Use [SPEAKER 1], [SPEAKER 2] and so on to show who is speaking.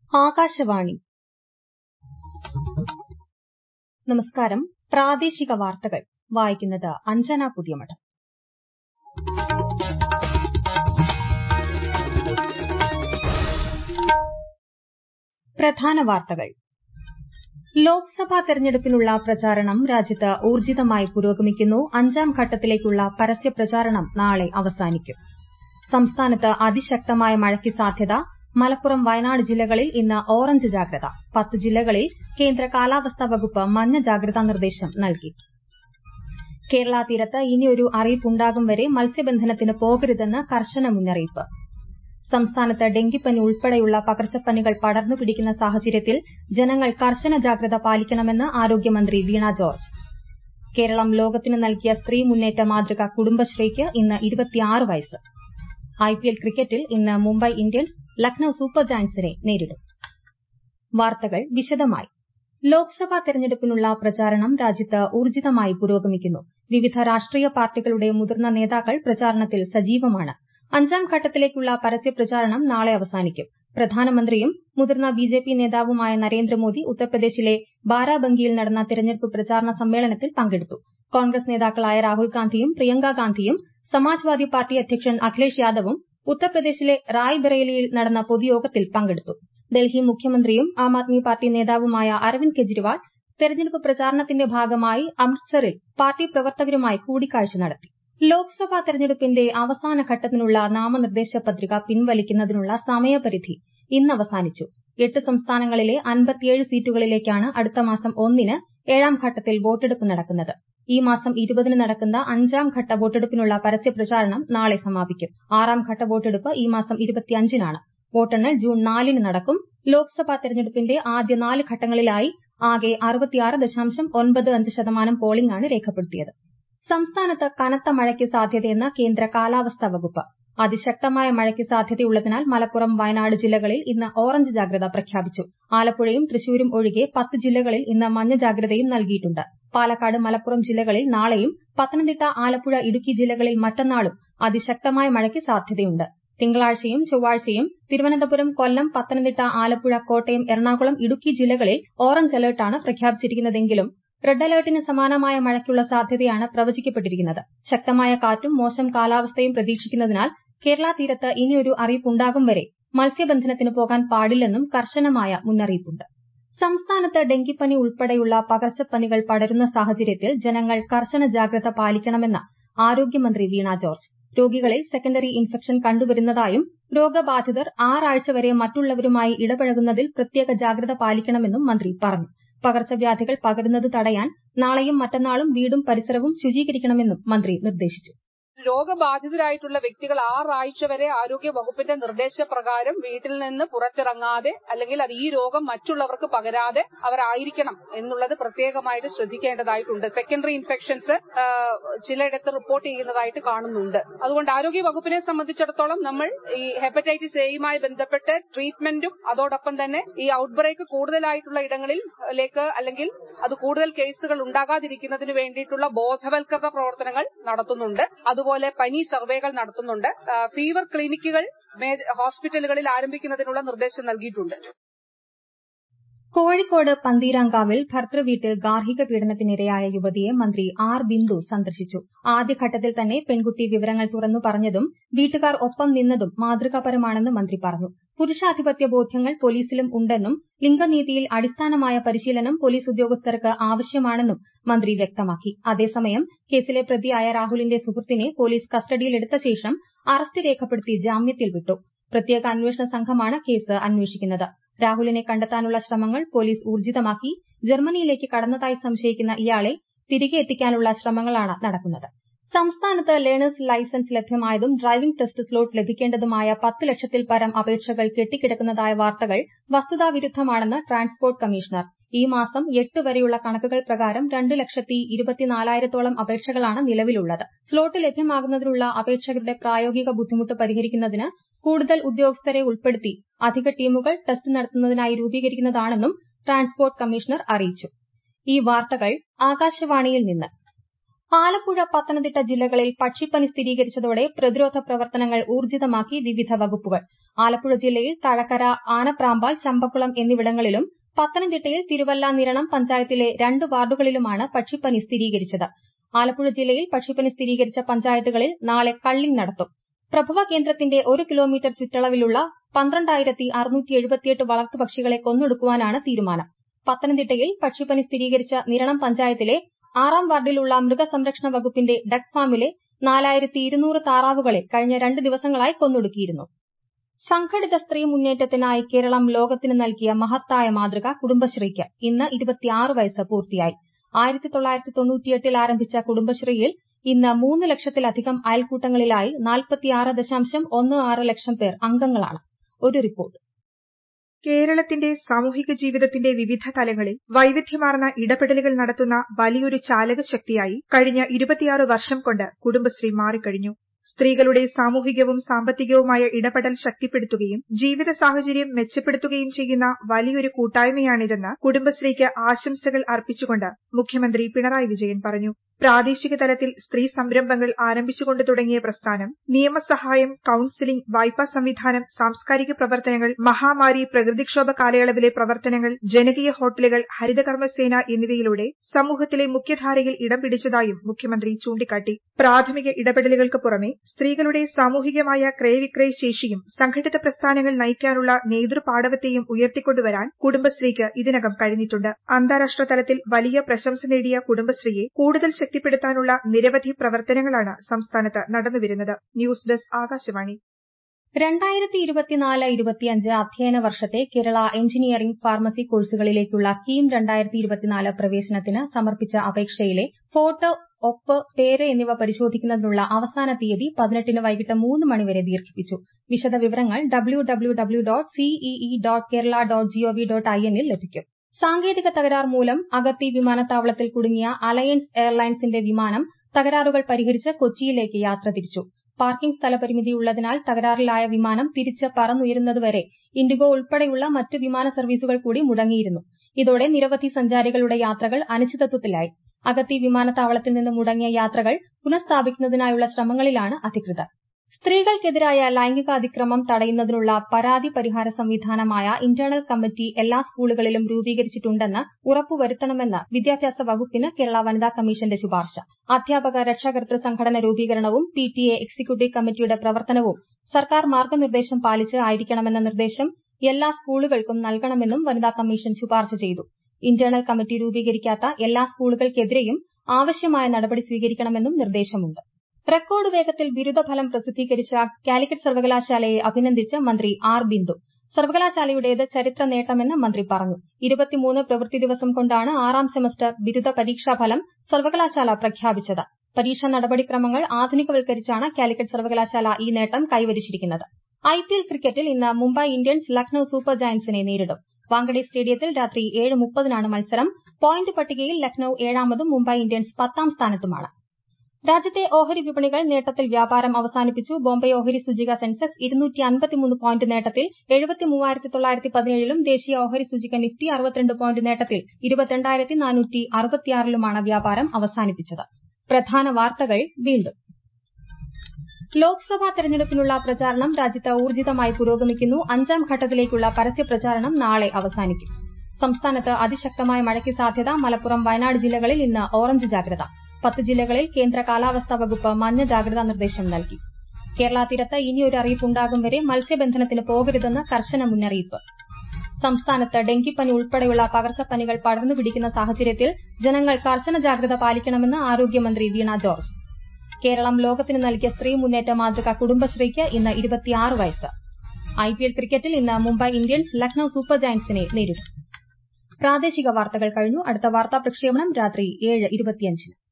[SPEAKER 1] ആകാശവാണി നമസ്കാരം പ്രാദേശിക വാർത്തകൾ വായിക്കുന്നത് അഞ്ജന പുതിയമഠം പ്രധാന വാർത്തകൾ ലോക്സഭാ തെരഞ്ഞെടുപ്പിനുള്ള പ്രചാരണം രാജ്യത്ത് ഊർജ്ജിതമായി പുരോഗമിക്കുന്നു അഞ്ചാം ഘട്ടത്തിലേക്കുള്ള പരസ്യ പ്രചാരണം നാളെ അവസാനിക്കും സംസ്ഥാനത്ത് അതിശക്തമായ മഴയ്ക്ക് സാധ്യത മലപ്പുറം വയനാട് ജില്ലകളിൽ ഇന്ന് ഓറഞ്ച് ജാഗ്രത പത്ത് ജില്ലകളിൽ കേന്ദ്ര കാലാവസ്ഥാ വകുപ്പ് മഞ്ഞ ജാഗ്രതാ നിർദ്ദേശം നൽകി കേരള തീരത്ത് ഇനിയൊരു അറിയിപ്പുണ്ടാകും വരെ മത്സ്യബന്ധനത്തിന് പോകരുതെന്ന് കർശന മുന്നറിയിപ്പ് സംസ്ഥാനത്ത് ഡെങ്കിപ്പനി ഉൾപ്പെടെയുള്ള പകർച്ചപ്പനികൾ പടർന്നു പിടിക്കുന്ന സാഹചര്യത്തിൽ ജനങ്ങൾ കർശന ജാഗ്രത പാലിക്കണമെന്ന് ആരോഗ്യമന്ത്രി വീണ ജോർജ് കേരളം ലോകത്തിന് നൽകിയ സ്ത്രീ മുന്നേറ്റ മാതൃക കുടുംബശ്രീക്ക് ഇന്ന് ഇരുപത്തിയാറ് വയസ്സ് ഐപിഎൽ ക്രിക്കറ്റിൽ ഇന്ന് മുംബൈ ഇന്ത്യൻസ് ലക്നൌ സൂപ്പർ ജയന്റ്സിനെ നേരിടും വാർത്തകൾ വിശദമായി ലോക്സഭാ തെരഞ്ഞെടുപ്പിനുള്ള പ്രചാരണം രാജ്യത്ത് ഊർജ്ജിതമായി പുരോഗമിക്കുന്നു വിവിധ രാഷ്ട്രീയ പാർട്ടികളുടെ മുതിർന്ന നേതാക്കൾ പ്രചാരണത്തിൽ സജീവമാണ് അഞ്ചാം ഘട്ടത്തിലേക്കുള്ള പരസ്യ പ്രചാരണം നാളെ അവസാനിക്കും പ്രധാനമന്ത്രിയും മുതിർന്ന ബിജെപി നേതാവുമായ നരേന്ദ്രമോദി ഉത്തർപ്രദേശിലെ ബാരാബങ്കിയിൽ നടന്ന തെരഞ്ഞെടുപ്പ് പ്രചാരണ സമ്മേളനത്തിൽ പങ്കെടുത്തു കോൺഗ്രസ് നേതാക്കളായ രാഹുൽ ഗാന്ധിയും പ്രിയങ്ക ഗാന്ധിയും സമാജ്വാദി പാർട്ടി അധ്യക്ഷൻ അഖിലേഷ് യാദവും ഉത്തർപ്രദേശിലെ റായ്ബറേലിയിൽ നടന്ന പൊതുയോഗത്തിൽ പങ്കെടുത്തു ഡൽഹി മുഖ്യമന്ത്രിയും ആം ആദ്മി പാർട്ടി നേതാവുമായ അരവിന്ദ് കെജ്രിവാൾ തെരഞ്ഞെടുപ്പ് പ്രചാരണത്തിന്റെ ഭാഗമായി അമൃത്സറിൽ പാർട്ടി പ്രവർത്തകരുമായി കൂടിക്കാഴ്ച നടത്തി ലോക്സഭാ തെരഞ്ഞെടുപ്പിന്റെ അവസാന ഘട്ടത്തിനുള്ള നാമനിർദ്ദേശ പത്രിക പിൻവലിക്കുന്നതിനുള്ള സമയപരിധി ഇന്ന് അവസാനിച്ചു എട്ട് സംസ്ഥാനങ്ങളിലെ അൻപത്തിയേഴ് സീറ്റുകളിലേക്കാണ് അടുത്ത മാസം ഒന്നിന് ഏഴാം ഘട്ടത്തിൽ വോട്ടെടുപ്പ് നടക്കുന്നത് ഈ മാസം ഇരുപതിന് നടക്കുന്ന അഞ്ചാം ഘട്ട വോട്ടെടുപ്പിനുള്ള പരസ്യ പ്രചാരണം നാളെ സമാപിക്കും ആറാം ഘട്ട വോട്ടെടുപ്പ് ഈ മാസം ഇരുപത്തിയഞ്ചിനാണ് വോട്ടെണ്ണൽ ജൂൺ നാലിന് നടക്കും ലോക്സഭാ തെരഞ്ഞെടുപ്പിന്റെ ആദ്യ നാല് ഘട്ടങ്ങളിലായി ആകെ അറുപത്തിയാറ് ദശാംശം ഒൻപത് അഞ്ച് ശതമാനം പോളിംഗാണ് രേഖപ്പെടുത്തിയത് സംസ്ഥാനത്ത് കനത്ത മഴയ്ക്ക് സാധ്യതയെന്ന് കേന്ദ്ര കാലാവസ്ഥാ വകുപ്പ് അതിശക്തമായ മഴയ്ക്ക് സാധ്യതയുള്ളതിനാൽ മലപ്പുറം വയനാട് ജില്ലകളിൽ ഇന്ന് ഓറഞ്ച് ജാഗ്രത പ്രഖ്യാപിച്ചു ആലപ്പുഴയും തൃശൂരും ഒഴികെ പത്ത് ജില്ലകളിൽ ഇന്ന് മഞ്ഞ ജാഗ്രതയും നൽകിയിട്ടുണ്ട് പാലക്കാട് മലപ്പുറം ജില്ലകളിൽ നാളെയും പത്തനംതിട്ട ആലപ്പുഴ ഇടുക്കി ജില്ലകളിൽ മറ്റന്നാളും അതിശക്തമായ മഴയ്ക്ക് സാധ്യതയുണ്ട് തിങ്കളാഴ്ചയും ചൊവ്വാഴ്ചയും തിരുവനന്തപുരം കൊല്ലം പത്തനംതിട്ട ആലപ്പുഴ കോട്ടയം എറണാകുളം ഇടുക്കി ജില്ലകളിൽ ഓറഞ്ച് അലർട്ടാണ് പ്രഖ്യാപിച്ചിരിക്കുന്നതെങ്കിലും റെഡ് അലർട്ടിന് സമാനമായ മഴയ്ക്കുള്ള സാധ്യതയാണ് പ്രവചിക്കപ്പെട്ടിരിക്കുന്നത് ശക്തമായ കാറ്റും മോശം കാലാവസ്ഥയും പ്രതീക്ഷിക്കുന്നതിനാൽ കേരള തീരത്ത് ഇനിയൊരു അറിയിപ്പുണ്ടാകും വരെ മത്സ്യബന്ധനത്തിന് പോകാൻ പാടില്ലെന്നും കർശനമായ മുന്നറിയിപ്പുണ്ട് സംസ്ഥാനത്ത് ഡെങ്കിപ്പനി ഉൾപ്പെടെയുള്ള പകർച്ചപ്പനികൾ പടരുന്ന സാഹചര്യത്തിൽ ജനങ്ങൾ കർശന ജാഗ്രത പാലിക്കണമെന്ന് ആരോഗ്യമന്ത്രി വീണ ജോർജ് രോഗികളിൽ സെക്കൻഡറി ഇൻഫെക്ഷൻ കണ്ടുവരുന്നതായും രോഗബാധിതർ ആറാഴ്ച വരെ മറ്റുള്ളവരുമായി ഇടപഴകുന്നതിൽ പ്രത്യേക ജാഗ്രത പാലിക്കണമെന്നും മന്ത്രി പറഞ്ഞു പകർച്ചവ്യാധികൾ പകരുന്നത് തടയാൻ നാളെയും മറ്റന്നാളും വീടും പരിസരവും ശുചീകരിക്കണമെന്നും മന്ത്രി നിർദ്ദേശിച്ചു
[SPEAKER 2] രോഗബാധിതരായിട്ടുള്ള വ്യക്തികൾ ആറാഴ്ച വരെ ആരോഗ്യ വകുപ്പിന്റെ നിർദ്ദേശപ്രകാരം വീട്ടിൽ നിന്ന് പുറത്തിറങ്ങാതെ അല്ലെങ്കിൽ അത് ഈ രോഗം മറ്റുള്ളവർക്ക് പകരാതെ അവരായിരിക്കണം എന്നുള്ളത് പ്രത്യേകമായിട്ട് ശ്രദ്ധിക്കേണ്ടതായിട്ടുണ്ട് സെക്കൻഡറി ഇൻഫെക്ഷൻസ് ചിലയിടത്ത് റിപ്പോർട്ട് ചെയ്യുന്നതായിട്ട് കാണുന്നുണ്ട് അതുകൊണ്ട് ആരോഗ്യ വകുപ്പിനെ സംബന്ധിച്ചിടത്തോളം നമ്മൾ ഈ ഹെപ്പറ്റൈറ്റിസ് എയുമായി ബന്ധപ്പെട്ട് ട്രീറ്റ്മെന്റും അതോടൊപ്പം തന്നെ ഈ ഔട്ട്ബ്രേക്ക് കൂടുതലായിട്ടുള്ള ഇടങ്ങളിലേക്ക് അല്ലെങ്കിൽ അത് കൂടുതൽ കേസുകൾ ഉണ്ടാകാതിരിക്കുന്നതിന് വേണ്ടിയിട്ടുള്ള ബോധവൽക്കരണ പ്രവർത്തനങ്ങൾ നടത്തുന്നുണ്ട് അതുപോലെ പനി സർവേകൾ നടത്തുന്നുണ്ട് ഫീവർ ക്ലിനിക്കുകൾ ഹോസ്പിറ്റലുകളിൽ ആരംഭിക്കുന്നതിനുള്ള നിർദ്ദേശം നൽകിയിട്ടുണ്ട്
[SPEAKER 1] കോഴിക്കോട് പന്തീരാങ്കാവിൽ ഭർതൃവീട്ടിൽ ഗാർഹിക പീഡനത്തിനിരയായ യുവതിയെ മന്ത്രി ആർ ബിന്ദു സന്ദർശിച്ചു ആദ്യഘട്ടത്തിൽ തന്നെ പെൺകുട്ടി വിവരങ്ങൾ തുറന്നു പറഞ്ഞതും വീട്ടുകാർ ഒപ്പം നിന്നതും മാതൃകാപരമാണെന്ന് മന്ത്രി പറഞ്ഞു പുരുഷാധിപത്യ ബോധ്യങ്ങൾ പോലീസിലും ഉണ്ടെന്നും ലിംഗനീതിയിൽ അടിസ്ഥാനമായ പരിശീലനം പോലീസ് ഉദ്യോഗസ്ഥർക്ക് ആവശ്യമാണെന്നും മന്ത്രി വ്യക്തമാക്കി അതേസമയം കേസിലെ പ്രതിയായ രാഹുലിന്റെ സുഹൃത്തിനെ പോലീസ് കസ്റ്റഡിയിലെടുത്ത ശേഷം അറസ്റ്റ് രേഖപ്പെടുത്തി ജാമ്യത്തിൽ വിട്ടു പ്രത്യേക അന്വേഷണ സംഘമാണ് കേസ് അന്വേഷിക്കുന്നത് രാഹുലിനെ കണ്ടെത്താനുള്ള ശ്രമങ്ങൾ പോലീസ് ഊർജിതമാക്കി ജർമ്മനിയിലേക്ക് കടന്നതായി സംശയിക്കുന്ന ഇയാളെ തിരികെ എത്തിക്കാനുള്ള ശ്രമങ്ങളാണ് നടക്കുന്നത് സംസ്ഥാനത്ത് ലേണേഴ്സ് ലൈസൻസ് ലഭ്യമായതും ഡ്രൈവിംഗ് ടെസ്റ്റ് സ്ലോട്ട് ലഭിക്കേണ്ടതുമായ പത്ത് ലക്ഷത്തിൽ പരം അപേക്ഷകൾ കെട്ടിക്കിടക്കുന്നതായ വാർത്തകൾ വസ്തുതാവിരുദ്ധമാണെന്ന് ട്രാൻസ്പോർട്ട് കമ്മീഷണർ ഈ മാസം എട്ട് വരെയുള്ള കണക്കുകൾ പ്രകാരം രണ്ട് ലക്ഷത്തി ഇരുപത്തിനാലായിരത്തോളം അപേക്ഷകളാണ് നിലവിലുള്ളത് സ്ലോട്ട് ലഭ്യമാകുന്നതിനുള്ള അപേക്ഷകരുടെ പ്രായോഗിക ബുദ്ധിമുട്ട് പരിഹരിക്കുന്നതിന് കൂടുതൽ ഉദ്യോഗസ്ഥരെ ഉൾപ്പെടുത്തി അധിക ടീമുകൾ ടെസ്റ്റ് നടത്തുന്നതിനായി രൂപീകരിക്കുന്നതാണെന്നും ട്രാൻസ്പോർട്ട് കമ്മീഷണർ അറിയിച്ചു ഈ വാർത്തകൾ ആകാശവാണിയിൽ നിന്ന് ആലപ്പുഴ പത്തനംതിട്ട ജില്ലകളിൽ പക്ഷിപ്പനി സ്ഥിരീകരിച്ചതോടെ പ്രതിരോധ പ്രവർത്തനങ്ങൾ ഊർജിതമാക്കി വിവിധ വകുപ്പുകൾ ആലപ്പുഴ ജില്ലയിൽ തഴക്കര ആനപ്രാമ്പാൾ ചമ്പക്കുളം എന്നിവിടങ്ങളിലും പത്തനംതിട്ടയിൽ തിരുവല്ല നിരണം പഞ്ചായത്തിലെ രണ്ട് വാർഡുകളിലുമാണ് പക്ഷിപ്പനി സ്ഥിരീകരിച്ചത് ആലപ്പുഴ ജില്ലയിൽ പക്ഷിപ്പനി സ്ഥിരീകരിച്ച പഞ്ചായത്തുകളിൽ നാളെ കള്ളിംഗ് നടത്തും പ്രഭവ കേന്ദ്രത്തിന്റെ ഒരു കിലോമീറ്റർ ചുറ്റളവിലുള്ള പന്ത്രണ്ടായിരത്തി അറുന്നൂറ്റി എഴുപത്തിയെട്ട് വളർത്തുപക്ഷികളെ കൊന്നൊടുക്കുവാനാണ് തീരുമാനം പത്തനംതിട്ടയിൽ പക്ഷിപ്പനി സ്ഥിരീകരിച്ച നിരണം പഞ്ചായത്തിലെ ആറാം വാർഡിലുള്ള മൃഗസംരക്ഷണ വകുപ്പിന്റെ ഡക്ക് ഫാമിലെ നാലായിരത്തി ഇരുന്നൂറ് താറാവുകളെ കഴിഞ്ഞ രണ്ട് ദിവസങ്ങളായി കൊന്നൊടുക്കിയിരുന്നു സംഘടിത സ്ത്രീ മുന്നേറ്റത്തിനായി കേരളം ലോകത്തിന് നൽകിയ മഹത്തായ മാതൃക കുടുംബശ്രീക്ക് ഇന്ന് ഇരുപത്തിയാറ് വയസ്സ് പൂർത്തിയായി ആയിരത്തി തൊള്ളായിരത്തി തൊണ്ണൂറ്റിയെട്ടിൽ ആരംഭിച്ച കുടുംബശ്രീയിൽ ഇന്ന് മൂന്ന് ലക്ഷത്തിലധികം അയൽക്കൂട്ടങ്ങളിലായി നാൽപ്പത്തിയാറ് ദശാംശം ഒന്ന് ആറ് ലക്ഷം പേർ അംഗങ്ങളാണ് ഒരു റിപ്പോർട്ട്
[SPEAKER 3] കേരളത്തിന്റെ സാമൂഹിക ജീവിതത്തിന്റെ വിവിധ തലങ്ങളിൽ വൈവിധ്യമാർന്ന ഇടപെടലുകൾ നടത്തുന്ന വലിയൊരു ചാലകശക്തിയായി കഴിഞ്ഞ ഇരുപത്തിയാറ് വർഷം കൊണ്ട് കുടുംബശ്രീ മാറിക്കഴിഞ്ഞു സ്ത്രീകളുടെ സാമൂഹികവും സാമ്പത്തികവുമായ ഇടപെടൽ ശക്തിപ്പെടുത്തുകയും ജീവിത സാഹചര്യം മെച്ചപ്പെടുത്തുകയും ചെയ്യുന്ന വലിയൊരു കൂട്ടായ്മയാണിതെന്ന് കുടുംബശ്രീക്ക് ആശംസകൾ അർപ്പിച്ചുകൊണ്ട് മുഖ്യമന്ത്രി പിണറായി വിജയൻ പറഞ്ഞു പ്രാദേശിക തലത്തിൽ സ്ത്രീ സംരംഭങ്ങൾ ആരംഭിച്ചുകൊണ്ട് തുടങ്ങിയ പ്രസ്ഥാനം നിയമസഹായം കൌൺസിലിംഗ് വായ്പാ സംവിധാനം സാംസ്കാരിക പ്രവർത്തനങ്ങൾ മഹാമാരി പ്രകൃതിക്ഷോഭ കാലയളവിലെ പ്രവർത്തനങ്ങൾ ജനകീയ ഹോട്ടലുകൾ ഹരിതകർമ്മസേന എന്നിവയിലൂടെ സമൂഹത്തിലെ മുഖ്യധാരയിൽ ഇടം പിടിച്ചതായും മുഖ്യമന്ത്രി ചൂണ്ടിക്കാട്ടി പ്രാഥമിക ഇടപെടലുകൾക്ക് പുറമെ സ്ത്രീകളുടെ സാമൂഹികമായ ക്രയവിക്രയ ശേഷിയും സംഘടിത പ്രസ്ഥാനങ്ങൾ നയിക്കാനുള്ള നേതൃപാടവത്തെയും ഉയർത്തിക്കൊണ്ടുവരാൻ കുടുംബശ്രീക്ക് ഇതിനകം കഴിഞ്ഞിട്ടുണ്ട് അന്താരാഷ്ട്ര തലത്തിൽ വലിയ പ്രശംസ നേടിയ കുടുംബശ്രീയെ കൂടുതൽ ശക്തിപ്പെടുത്താനുള്ള നിരവധി പ്രവർത്തനങ്ങളാണ് സംസ്ഥാനത്ത് നടന്നുവരുന്നത് ന്യൂസ് ഡെസ്ക് ആകാശവാണി
[SPEAKER 1] രണ്ടായിരത്തി ഇരുപത്തിനാല് ഇരുപത്തിയഞ്ച് അധ്യയന വർഷത്തെ കേരള എഞ്ചിനീയറിംഗ് ഫാർമസി കോഴ്സുകളിലേക്കുള്ള കീം രണ്ടായിരത്തി ഇരുപത്തിനാല് പ്രവേശനത്തിന് സമർപ്പിച്ച അപേക്ഷയിലെ ഫോട്ടോ ഒപ്പ് പേര് എന്നിവ പരിശോധിക്കുന്നതിനുള്ള അവസാന തീയതി പതിനെട്ടിന് വൈകിട്ട് മൂന്ന് മണിവരെ ദീർഘിപ്പിച്ചു വിശദവിവരങ്ങൾ W W W dot C E E dot Kerala dot G O V dot I എന്നിൽ ലഭിക്കും സാങ്കേതിക തകരാർ മൂലം അഗത്തി വിമാനത്താവളത്തിൽ കുടുങ്ങിയ അലയൻസ് എയർലൈൻസിന്റെ വിമാനം തകരാറുകൾ പരിഹരിച്ച് കൊച്ചിയിലേക്ക് യാത്ര തിരിച്ചു പാർക്കിംഗ് സ്ഥലപരിമിതി ഉള്ളതിനാൽ തകരാറിലായ വിമാനം തിരിച്ച് പറന്നുയരുന്നതുവരെ ഇൻഡിഗോ ഉൾപ്പെടെയുള്ള മറ്റ് വിമാന സർവീസുകൾ കൂടി മുടങ്ങിയിരുന്നു ഇതോടെ നിരവധി സഞ്ചാരികളുടെ യാത്രകൾ അനിശ്ചിതത്വത്തിലായി അഗത്തി വിമാനത്താവളത്തിൽ നിന്ന് മുടങ്ങിയ യാത്രകൾ പുനഃസ്ഥാപിക്കുന്നതിനായുള്ള ശ്രമങ്ങളിലാണ് അധികൃതർ സ്ത്രീകൾക്കെതിരായ ലൈംഗികാതിക്രമം തടയുന്നതിനുള്ള പരാതി പരിഹാര സംവിധാനമായ ഇന്റേണൽ കമ്മിറ്റി എല്ലാ സ്കൂളുകളിലും രൂപീകരിച്ചിട്ടുണ്ടെന്ന് ഉറപ്പുവരുത്തണമെന്ന് വിദ്യാഭ്യാസ വകുപ്പിന് കേരള വനിതാ കമ്മീഷന്റെ ശുപാർശ അധ്യാപക രക്ഷാകർതൃ സംഘടന രൂപീകരണവും പിടിഎ എക്സിക്യൂട്ടീവ് കമ്മിറ്റിയുടെ പ്രവർത്തനവും സർക്കാർ മാർഗനിർദ്ദേശം പാലിച്ച് ആയിരിക്കണമെന്ന നിർദ്ദേശം എല്ലാ സ്കൂളുകൾക്കും നൽകണമെന്നും വനിതാ കമ്മീഷൻ ശുപാർശ ചെയ്തു ഇന്റേണൽ കമ്മിറ്റി രൂപീകരിക്കാത്ത എല്ലാ സ്കൂളുകൾക്കെതിരെയും ആവശ്യമായ നടപടി സ്വീകരിക്കണമെന്നും നിർദ്ദേശമുണ്ട് റെക്കോർഡ് വേഗത്തിൽ ബിരുദഫലം പ്രസിദ്ധീകരിച്ച കാലിക്കറ്റ് സർവകലാശാലയെ അഭിനന്ദിച്ച് മന്ത്രി ആർ ബിന്ദു സർവകലാശാലയുടേത് ചരിത്ര നേട്ടമെന്ന് മന്ത്രി പറഞ്ഞു ഇരുപത്തിമൂന്ന് പ്രവൃത്തി ദിവസം കൊണ്ടാണ് ആറാം സെമസ്റ്റർ ബിരുദ പരീക്ഷാഫലം സർവകലാശാല പ്രഖ്യാപിച്ചത് പരീക്ഷാ നടപടിക്രമങ്ങൾ ആധുനികവൽക്കരിച്ചാണ് കാലിക്കറ്റ് സർവകലാശാല ഈ നേട്ടം കൈവരിച്ചിരിക്കുന്നത് ഐപിഎൽ ക്രിക്കറ്റിൽ ഇന്ന് മുംബൈ ഇന്ത്യൻസ് ലക്നൌ സൂപ്പർ ജയന്റ്സിനെ നേരിടും വാങ്കഡെ സ്റ്റേഡിയത്തിൽ രാത്രി ഏഴ് മുപ്പതിനാണ് മത്സരം പോയിന്റ് പട്ടികയിൽ ലക്നൌ ഏഴാമതും മുംബൈ ഇന്ത്യൻസ് പത്താം സ്ഥാനത്തുമാണ് രാജ്യത്തെ ഓഹരി വിപണികൾ നേട്ടത്തിൽ വ്യാപാരം അവസാനിപ്പിച്ചു ബോംബെ ഓഹരി സൂചിക സെൻസെക്സ് ഇരുന്നൂറ്റി അൻപത്തിമൂന്ന് പോയിന്റ് നേട്ടത്തിൽ എഴുപത്തി മൂവായിരത്തി തൊള്ളായിരത്തി പതിനേഴിലും ദേശീയ ഓഹരി സൂചിക നിഫ്റ്റി അറുപത്തിരണ്ട് പോയിന്റ് നേട്ടത്തിൽ ഇരുപത്തിരണ്ടായിരത്തി നാനൂറ്റി അറുപത്തിയാറിലുമാണ് വ്യാപാരം അവസാനിപ്പിച്ചത് പ്രധാന വാർത്തകൾ വീണ്ടും ലോക്സഭാ തെരഞ്ഞെടുപ്പിനുള്ള പ്രചാരണം രാജ്യത്ത് ഊർജിതമായി പുരോഗമിക്കുന്നു അഞ്ചാം ഘട്ടത്തിലേക്കുള്ള പരസ്യപ്രചാരണം നാളെ അവസാനിക്കും സംസ്ഥാനത്ത് അതിശക്തമായ മഴയ്ക്ക് സാധ്യത മലപ്പുറം വയനാട് ജില്ലകളിൽ ഇന്ന് ഓറഞ്ച് ജാഗ്രത പത്ത് ജില്ലകളിൽ കേന്ദ്ര കാലാവസ്ഥാ വകുപ്പ് മഞ്ഞ ജാഗ്രതാ നിർദ്ദേശം നൽകി കേരള തീരത്ത് ഇനിയൊരു അറിയിപ്പുണ്ടാകും വരെ മത്സ്യബന്ധനത്തിന് പോകരുതെന്ന് കർശന മുന്നറിയിപ്പ് സംസ്ഥാനത്ത് ഡെങ്കിപ്പനി ഉൾപ്പെടെയുള്ള പകർച്ചപ്പനികൾ പടർന്നു പിടിക്കുന്ന സാഹചര്യത്തിൽ ജനങ്ങൾ കർശന ജാഗ്രത പാലിക്കണമെന്ന് ആരോഗ്യമന്ത്രി വീണ ജോർജ് കേരളം ലോകത്തിന് നൽകിയ സ്ത്രീ മുന്നേറ്റ മാതൃക കുടുംബശ്രീക്ക് ഇന്ന് ഇരുപത്തിയാറ് വയസ്സ് ഐപിഎൽ ക്രിക്കറ്റിൽ ഇന്ന് മുംബൈ ഇന്ത്യൻസ് ലക്നൌ സൂപ്പർ ജയന്റ്സിനെ നേരിടും പ്രാദേശിക വാർത്തകൾ കഴിഞ്ഞു അടുത്ത വാർത്താ പ്രക്ഷേപണം രാത്രി ഏഴ് ഇരുപത്തിയഞ്ചിന്